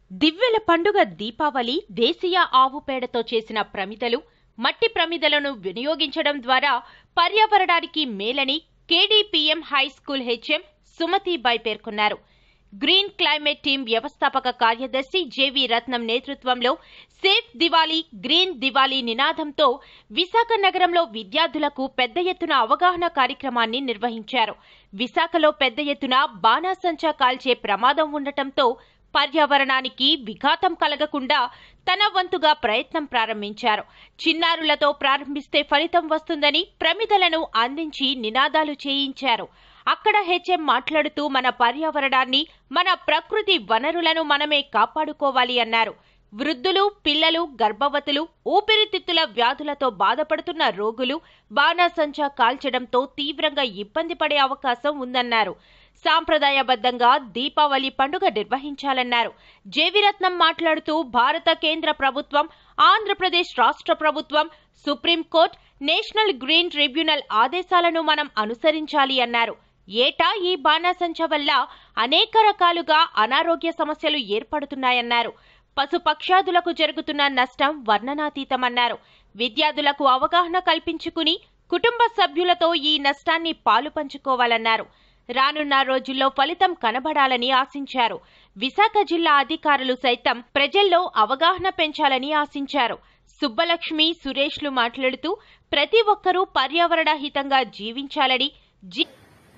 దివ్వెల పండుగ దీపావళి దేశీయ ఆవు పేడతో చేసిన ప్రమిదలు మట్టి ప్రమిదలను వినియోగించడం ద్వారా పర్యావరణానికి మేలని KDPM high school HM Sumathibai పేర్కొన్నారు గ్రీన్ క్లైమేట్ టీం వ్యవస్థాపక కార్యదర్శి జేవి రత్నం నేతృత్వంలో సేఫ్ దివాళీ గ్రీన్ దివాళీ నినాదంతో విశాఖ నగరంలో విద్యార్థులకు పెద్ద ఎత్తున అవగాహన కార్యక్రమాన్ని నిర్వహించారు విశాఖలో పెద్ద ఎత్తున బాణాసంచా కాల్చే ప్రమాదం ఉండటంతో పర్యావరణానికి విఘాతం కలగకుండా తన వంతుగా ప్రయత్నం ప్రారంభించారు చిన్నారులతో ప్రారంభిస్తే ఫలితం వస్తుందని ప్రమిదలను అందించి నినాదాలు చేయించారు అక్కడ హెచ్ఎం మాట్లాడుతూ మన పర్యావరణాన్ని మన ప్రకృతి వనరులను మనమే కాపాడుకోవాలి అన్నారు వృద్ధులు పిల్లలు గర్భవతులు ఊపిరితిత్తుల వ్యాధులతో బాధపడుతున్న రోగులు బాణాసంచా కాల్చడంతో తీవ్రంగా ఇబ్బంది పడే అవకాశం ఉందన్నారు సాంప్రదాయబద్ధంగా దీపావళి పండుగ నిర్వహించాలన్నారు జేవిరత్నం మాట్లాడుతూ భారత కేంద్ర ప్రభుత్వం ఆంధ్రప్రదేశ్ రాష్ట్ర ప్రభుత్వం సుప్రీంకోర్టు నేషనల్ గ్రీన్ ట్రిబ్యునల్ ఆదేశాలను మనం అనుసరించాలి అన్నారు ఏటా ఈ బాణాసంచ వల్ల అనేక రకాలుగా అనారోగ్య సమస్యలు ఏర్పడుతున్నాయన్నారు పశుపక్షాదులకు జరుగుతున్న నష్టం వర్ణనాతీతమన్నారు విద్యార్థులకు అవగాహన కల్పించుకుని కుటుంబ సభ్యులతో ఈ నష్టాన్ని పాలు పంచుకోవాలన్నారు రానున్న రోజుల్లో ఫలితం కనబడాలని ఆశించారు విశాఖ జిల్లా అధికారులు సైతం ప్రజల్లో అవగాహన పెంచాలని ఆశించారు సుబ్బలక్ష్మి సురేష్లు మాట్లాడుతూ ప్రతి ఒక్కరూ పర్యావరణ హితంగా జీవించాలని జీ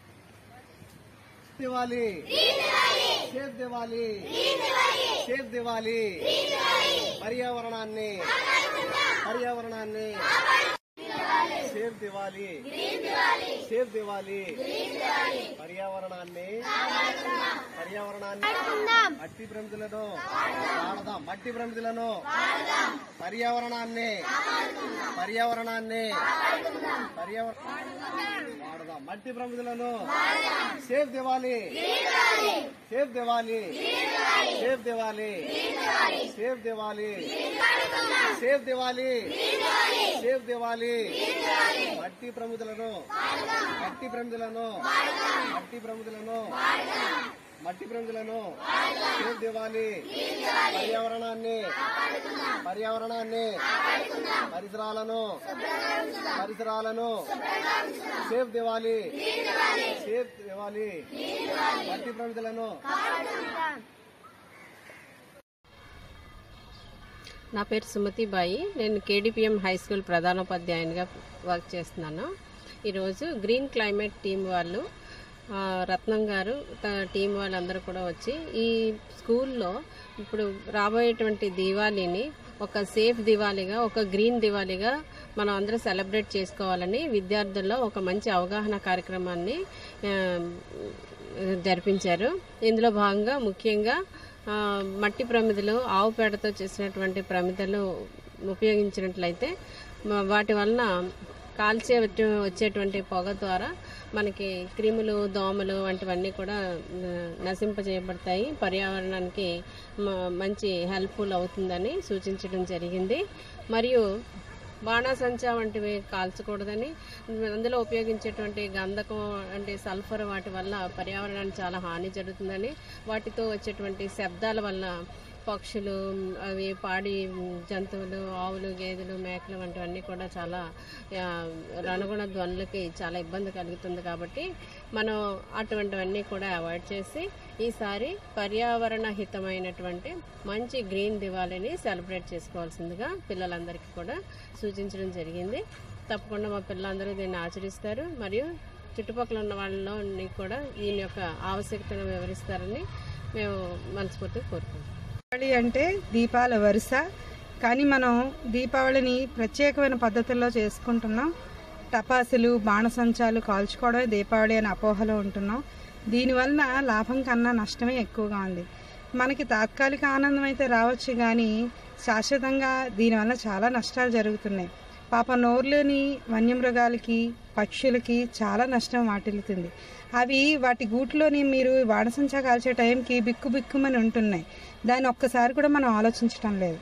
दिवाली సేఫ్ దివాలి సేఫ్ దివాలి పర్యావరణాన్ని పర్యావరణాన్ని సేఫ్ దివాలి సేఫ్ దివాలి పర్యావరణాన్ని పర్యావరణాన్ని మట్టి ప్రమితులను వాడదాం మట్టి ప్రమితులను పర్యావరణాన్ని పర్యావరణాన్ని పర్యావరణ వాడదాం మట్టి ప్రమితులను safe Diwali safe Diwali safe Diwali safe Diwali safe Diwali safe Diwali మట్టి ప్రమితులను మట్టి ప్రమితులను మట్టి ప్రమితులను మట్టి ప్రమితులను సేఫ్ దివాలి పర్యావరణాన్ని పర్యావరణాన్ని పరిసరాలను పరిసరాలను సేఫ్ దివాలి సేఫ్ దివాలి మట్టి ప్రమితులను నా పేరు సుమతి బాయి నేను కేడిపిఎం హై స్కూల్ ప్రధానోపాధ్యాయునిగా వర్క్ చేస్తున్నాను ఈరోజు గ్రీన్ క్లైమేట్ టీం వాళ్ళు ఆ, రత్నం గారు త- టీం వాళ్ళందరూ కూడా వచ్చి ఈ స్కూల్లో ఇప్పుడు రాబోయేటువంటి దివాళీని ఒక సేఫ్ దివాళీగా ఒక గ్రీన్ దివాళీగా మనం అందరూ సెలబ్రేట్ చేసుకోవాలని విద్యార్థుల్లో ఒక మంచి అవగాహన కార్యక్రమాన్ని ఆ, జరిపించారు ఇందులో భాగంగా ముఖ్యంగా ఆ, మట్టి ప్రమిదలు ఆవు పేడతో చేసినటువంటి ప్రమిదలు ఉపయోగించినట్లయితే మ- వాటి వలన కాల్చే వచ్చే- వచ్చేటువంటి పొగ ద్వారా మనకి క్రిములు దోమలు వంటివన్నీ కూడా ఆ, నశింపజేయబడతాయి పర్యావరణానికి మ- మంచి హెల్ప్ఫుల్ అవుతుందని సూచించడం జరిగింది మరియు బాణాసంచా వంటివి కాల్చకూడదని అందులో ఉపయోగించేటువంటి గంధకం అంటే సల్ఫర్ వాటి వల్ల పర్యావరణానికి చాలా హాని జరుగుతుందని వాటితో వచ్చేటువంటి శబ్దాల వల్ల పక్షులు అవి పాడి జంతువులు ఆవులు గేదెలు మేకలు వంటివన్నీ కూడా చాలా ఆ, రణగుణ ధ్వనులకి చాలా ఇబ్బంది కలుగుతుంది కాబట్టి మనం అటువంటివన్నీ కూడా అవాయిడ్ చేసి ఈసారి పర్యావరణ హితమైనటువంటి మంచి గ్రీన్ దివాళీని సెలబ్రేట్ చేసుకోవాల్సిందిగా పిల్లలందరికీ కూడా సూచించడం జరిగింది తప్పకుండా మా పిల్లలందరూ దీన్ని ఆచరిస్తారు మరియు చుట్టుపక్కల ఉన్న వాళ్ళలో కూడా దీని యొక్క ఆవశ్యకతను వివరిస్తారని మేము మనస్ఫూర్తిగా కోరుకుంటున్నాం దీపావళి అంటే దీపాల వరుస కానీ మనం దీపావళిని ప్రత్యేకమైన పద్ధతుల్లో చేసుకుంటున్నాం టపాసులు బాణసంచాలు కాల్చుకోవడమే దీపావళి అనే అపోహలో ఉంటున్నాం దీనివలన లాభం కన్నా నష్టమే ఎక్కువగా ఉంది మనకి తాత్కాలిక ఆనందం అయితే రావచ్చు కానీ శాశ్వతంగా దీనివల్ల చాలా నష్టాలు జరుగుతున్నాయి పాప నోరులోని వన్యమృగాలకి పక్షులకి చాలా నష్టం వాటిల్లుతుంది అవి వాటి గూట్లోని మీరు బాణసంచా కాల్చే టైంకి బిక్కు బిక్కుమని ఉంటున్నాయి దాన్ని ఒక్కసారి కూడా మనం ఆలోచించటం లేదు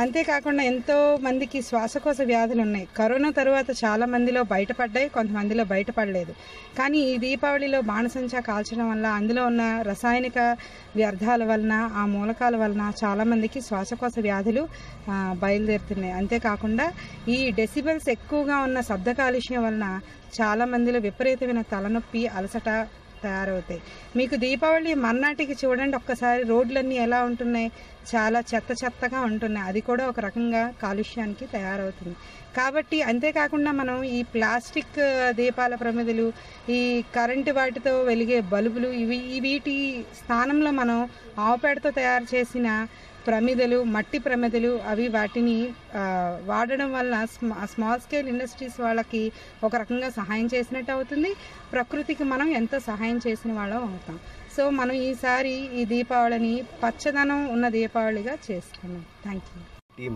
అంతేకాకుండా ఎంతో మందికి శ్వాసకోశ వ్యాధులు ఉన్నాయి కరోనా తరువాత చాలా మందిలో బయటపడ్డాయి కొంతమందిలో బయటపడలేదు కానీ ఈ దీపావళిలో బాణసంచా కాల్చడం వల్ల అందులో ఉన్న రసాయనిక వ్యర్థాల వలన ఆ మూలకాల వలన చాలా మందికి శ్వాసకోశ వ్యాధులు ఆ, బయలుదేరుతున్నాయి అంతేకాకుండా ఈ డెసిబెల్స్ ఎక్కువగా ఉన్న శబ్ద కాలుష్యం వలన చాలా మందిలో విపరీతమైన తలనొప్పి అలసట తయారవుతాయి మీకు దీపావళి మర్నాటికి చూడండి ఒక్కసారి రోడ్లన్నీ ఎలా ఉంటున్నాయి చాలా చెత్త చెత్తగా ఉంటున్నాయి అది కూడా ఒక రకంగా కాలుష్యానికి తయారవుతుంది కాబట్టి అంతేకాకుండా మనం ఈ ప్లాస్టిక్ దీపాల ప్రమిదలు ఈ కరెంటు వాటితో వెలిగే బల్బులు ఇవి ఈ వీటి స్థానంలో మనం ఆవుపేడతో తయారు చేసిన ప్రమిదలు మట్టి ప్రమిదలు అవి వాటిని ఆ, వాడడం వల్ల స్మా స్మాల్ స్కేల్ ఇండస్ట్రీస్ వాళ్ళకి ఒక రకంగా సహాయం చేసినట్టు అవుతుంది ప్రకృతికి మనం ఎంతో సహాయం చేసిన వాళ్ళం అవుతాం సో మనం ఈసారి ఈ దీపావళిని పచ్చదనం ఉన్న దీపావళిగా చేసుకున్నాం థ్యాంక్ యూ టీం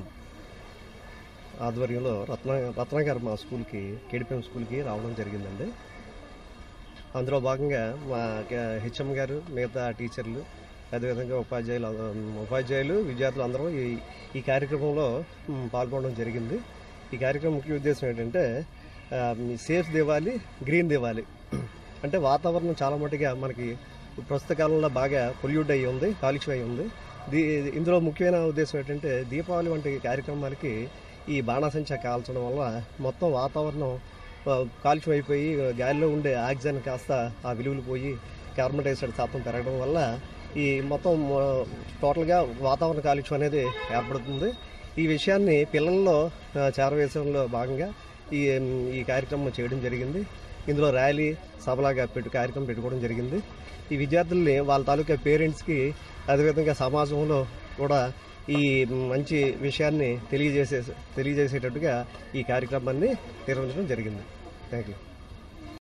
ఆధ్వర్యంలో రత్న రత్నాకర్ మా స్కూల్కి కేడిపిఎం స్కూల్కి రావడం జరిగిందండి అందులో భాగంగా మా హెచ్ఎం గారు మిగతా టీచర్లు అదేవిధంగా ఉపాధ్యాయులు ఉపాధ్యాయులు విద్యార్థులు అందరూ ఈ ఈ కార్యక్రమంలో మ్, పాల్గొనడం జరిగింది ఈ కార్యక్రమం ముఖ్య ఉద్దేశం ఏంటంటే ఆ, మీ సేఫ్ దివాలి గ్రీన్ దివాలి అంటే వాతావరణం చాలా మటుగా మనకి ప్రస్తుత కాలంలో బాగా పొల్యూట్ అయ్యి ఉంది కాలుష్యం అయి ఉంది దీ ఇందులో ముఖ్యమైన ఉద్దేశం ఏంటంటే దీపావళి వంటి కార్యక్రమాలకి ఈ బాణాసంచా కాల్చడం వల్ల మొత్తం వాతావరణం ఆ, కాలుష్యం అయిపోయి గాలిలో ఉండే ఆక్సిజన్ కాస్త ఆ విలువలు పోయి కార్బన్ డైఆక్సైడ్ శాతం పెరగడం వల్ల ఈ మొత్తం ఆ, టోటల్గా వాతావరణ కాలుష్యం అనేది ఏర్పడుతుంది ఈ విషయాన్ని పిల్లల్లో ఆ, చేరవేశంలో భాగంగా ఈ ఈ కార్యక్రమం చేయడం జరిగింది ఇందులో ర్యాలీ సభలాగా పెట్టు కార్యక్రమం పెట్టుకోవడం జరిగింది ఈ విద్యార్థుల్ని వాళ్ళ తాలూకా పేరెంట్స్కి అదేవిధంగా సమాజంలో కూడా ఈ మంచి విషయాన్ని తెలియజేసే తెలియజేసేటట్టుగా ఈ కార్యక్రమాన్ని నిర్వహించడం జరిగింది థ్యాంక్ యూ